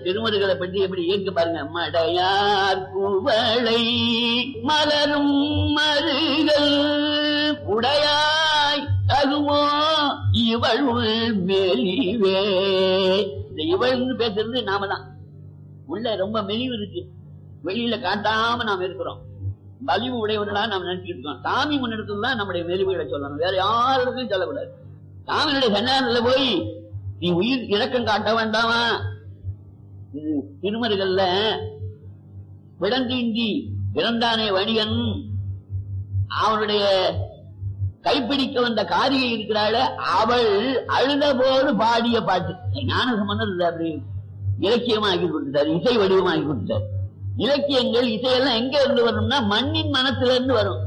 திருமருகளை பற்றி எப்படி இயக்க பாருங்க மடையார் குவளை மலரும் மருகள் உடையாய் அதுவோ இவள் மெலிவே இந்த இவள்னு பேசுறது நாம தான் உள்ள ரொம்ப மெலிவு இருக்கு வெளியில காட்டாம நாம் இருக்கிறோம் வலிவு உடையவர்களா நாம் நினைச்சிட்டு இருக்கோம் சாமி முன்னெடுத்து தான் நம்முடைய மெலிவுகளை சொல்லணும் வேற யாருக்கும் சொல்லக்கூடாது சாமியுடைய சன்னிதானத்துல போய் நீ உயிர் இரக்கம் காட்ட வேண்டாமா இது திருமருகல்ல விடந்தீண்டி பிறந்தானே வணிகன் அவனுடைய கைப்பிடிக்க வந்த காரியை இருக்கிறாள் அவள் அழுத போது பாடிய பாட்டு ஞான சம்பந்தம் இல்லை அப்படி இலக்கியமாக்கி கொடுத்துட்டார் இசை வடிவமாக்கி கொடுத்தார் இலக்கியங்கள் இசையெல்லாம் எங்க இருந்து வரும்னா மண்ணின் மனத்திலிருந்து இருந்து வரும்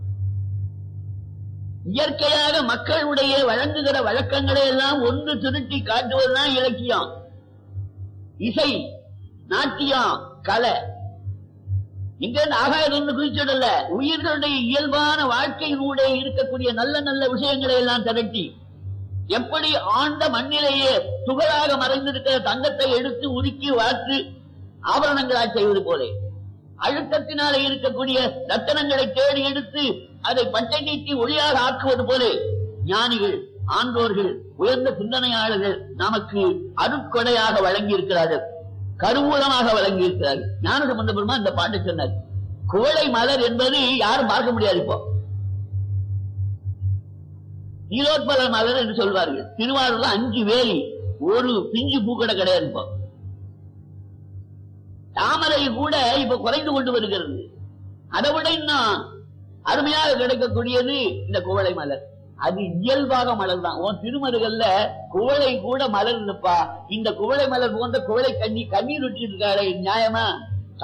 இயற்கையாக மக்களுடைய வழங்குகிற வழக்கங்களை எல்லாம் ஒன்று திருட்டி காட்டுவதுதான் இலக்கியம் இசை நாட்டியம் கலை இங்க இருந்து ஆகாயத்திலிருந்து குதிச்சிடல உயிர்களுடைய இயல்பான வாழ்க்கையினூடே இருக்கக்கூடிய நல்ல நல்ல விஷயங்களை எல்லாம் திரட்டி எப்படி ஆண்ட மண்ணிலேயே துகளாக மறைந்திருக்கிற தங்கத்தை எடுத்து உருக்கி வார்த்து ஆபரணங்களாய் செய்வது போல அழுத்தத்தினாலே இருக்கக்கூடிய ரத்தனங்களை தேடி எடுத்து அதை பட்டை நீட்டி ஒளியாக ஆக்குவது போல ஞானிகள் ஆண்டோர்கள் உயர்ந்த சிந்தனையாளர்கள் நமக்கு அருட்கொடையாக வழங்கி இருக்கிறார்கள் கருவூலமாக வழங்கி இருக்கிறார்கள் ஞான சம்பந்த பெருமா இந்த பாட்டு சொன்னார் குவளை மலர் என்பது யாரும் பார்க்க முடியாது இப்போ நீலோத்பல மலர் என்று சொல்வார்கள் திருவாரூர்ல அஞ்சு வேலி ஒரு பிஞ்சு பூக்கடை கிடையாது இப்போ தாமரை கூட இப்ப குறைந்து கொண்டு வருகிறது அதை விட இன்னும் அருமையாக கிடைக்கக்கூடியது இந்த குவளை மலர் அது இயல்பாக மலர் தான் உன் திருமருகல்ல குவளை கூட மலர் இருப்பா இந்த குவளை மலர் போன்ற குவளை கண்ணி கண்ணீர் விட்டு இருக்காளே நியாயமா